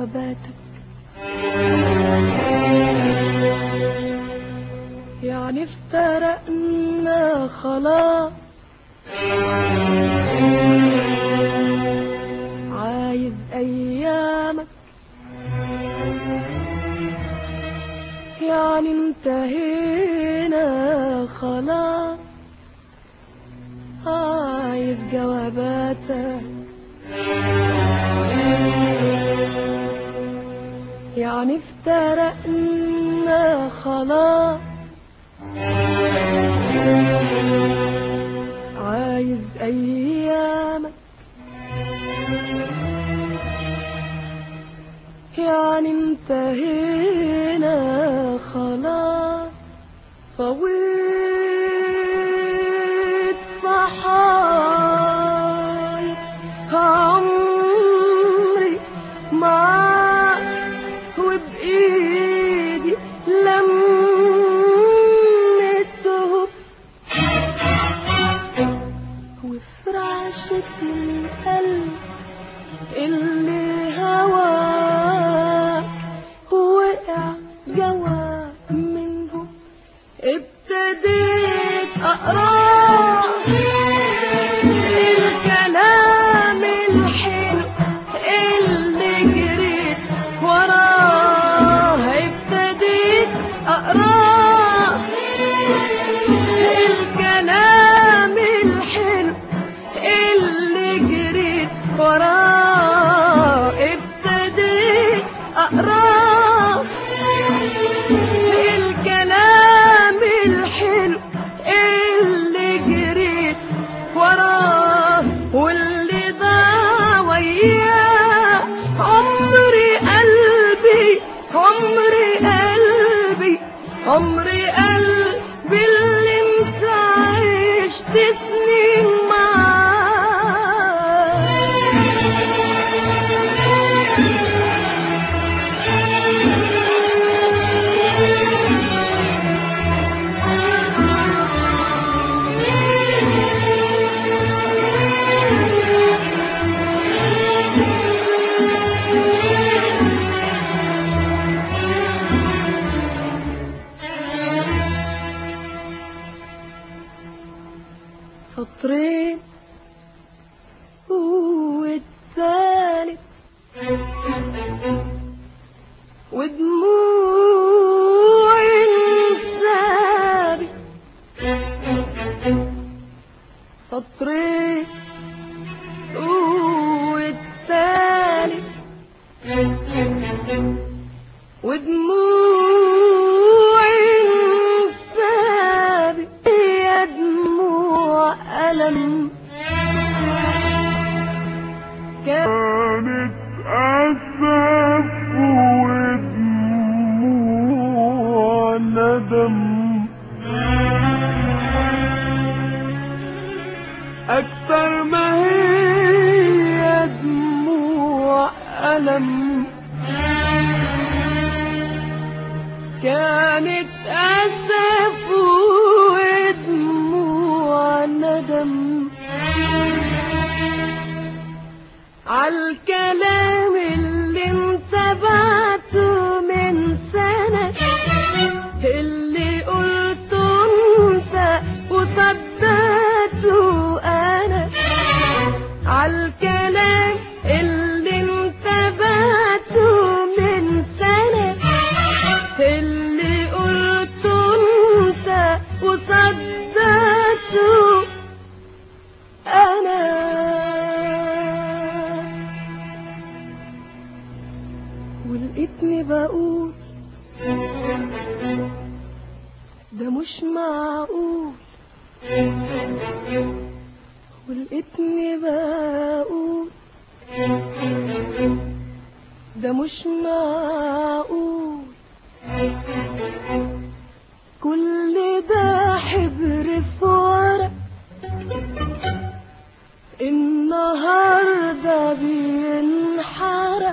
جواباتك يعني افترقنا خلاص عايز ايامك يعني انتهينا خلاص عايز جواباتك يعني افترقنا خلاص عايز ايامك يعني انتهينا خلاص طويت صحاي عمري معاك وبإيدي لمسته وفراشة القلب اللي هواك وقع جوا منه ابتديت اقرا الكلام الحلو اللي جريت وراه ابتديت اقرا الكلام الحلو اللي جريت وراه ابتديت اقرا الكلام الحلو اللي جريت وراه واللي ضاع وياه عمري قلبي عمري قلبي عمري قلبي اللي انت عشت سنين سطرين والثالث ودموع الثابت سطرين والثالث ودموع الثابت يا دموع ألم كانت أسف ودموع ندم أكتر ما هي دموع ألم كانت أسف ودموع ندم عالكلام اللي انت بعته من سنة اللي قلته انت وصدقته انا عالكلام اللي انت بعته من سنة اللي قلته انت وصدقته انا ولقيتني بقول ده مش معقول ولقيتني بقول ده مش معقول كل ده حبر في ورق النهارده بينحرق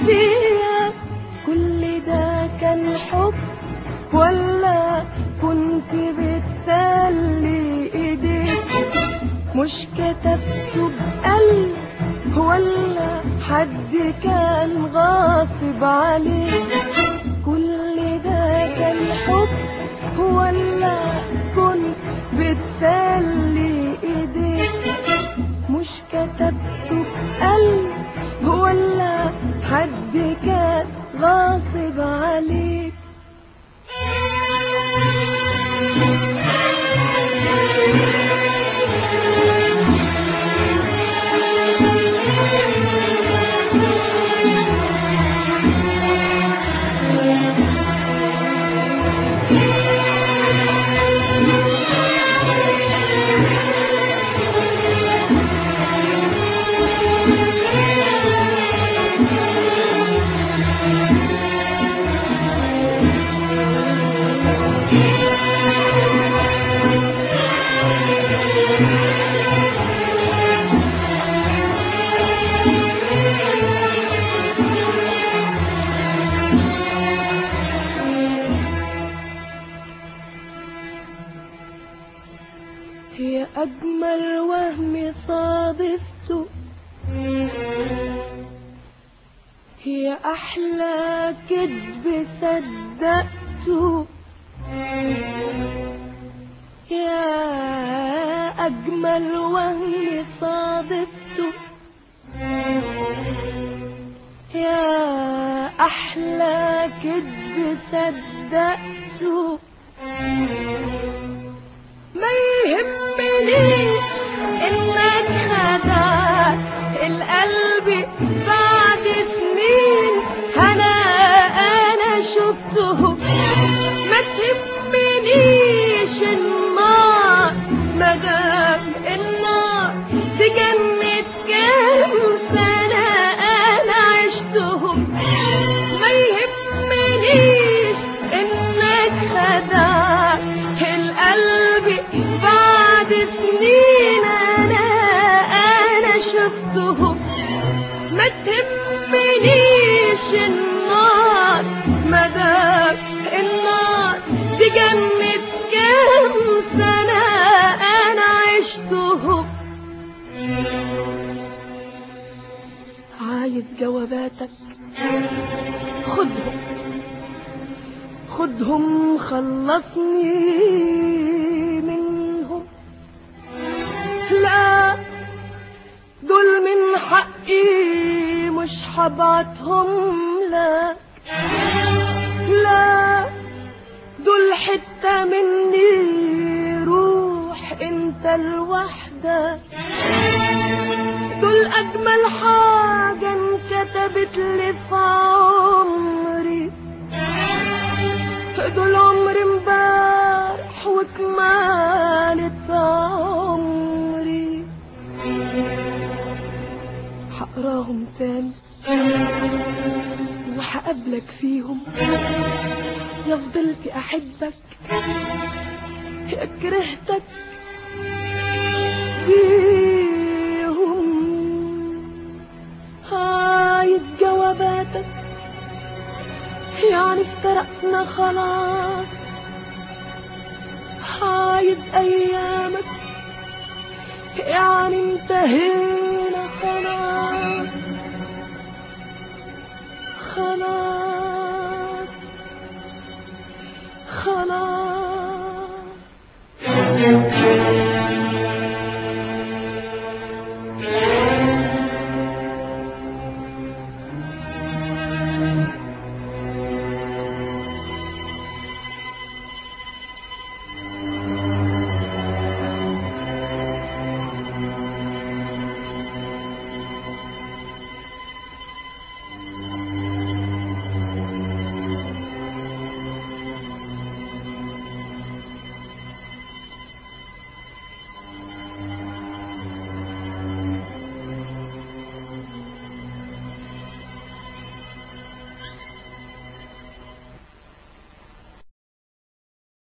فيها كل ده كان حب ولا كنت بتسلي ايديك مش كتبته بقلب ولا حد كان غاصب عليك كل ده كان حب ولا كنت بتسلي ايديك مش كتبته بقلب ولا حد كان غاصب عليك هي أجمل وهم صادفته هي أحلى كذب صدقته يا أجمل وهم صادفته يا أحلى كذب صدقته ما يهمنيش انك خدعت القلب بعد سنين انا انا شفته ما تهمنيش النار مدام النار دي جنة كام سنة انا عشتهم ما يهمنيش انك خدعت القلب بعد سنين انا انا شفتهم ما تهمنيش النار مدام النار دي جنة كام سنة انا عشتهم عايز جواباتك خدهم خدهم خلصني منهم لا دول من حقي مش هبعتهم لك لا دول حتة مني روح انت لوحدك دول اجمل حاجة انكتبت لي في عمري دول عمري امبارح وكمالة عمري هقراهم تاني وهقابلك فيهم يا فضلت احبك يا كرهتك بيهم عايز جواباتك يعني افترقنا خلاص عايز ايامك يعني انتهينا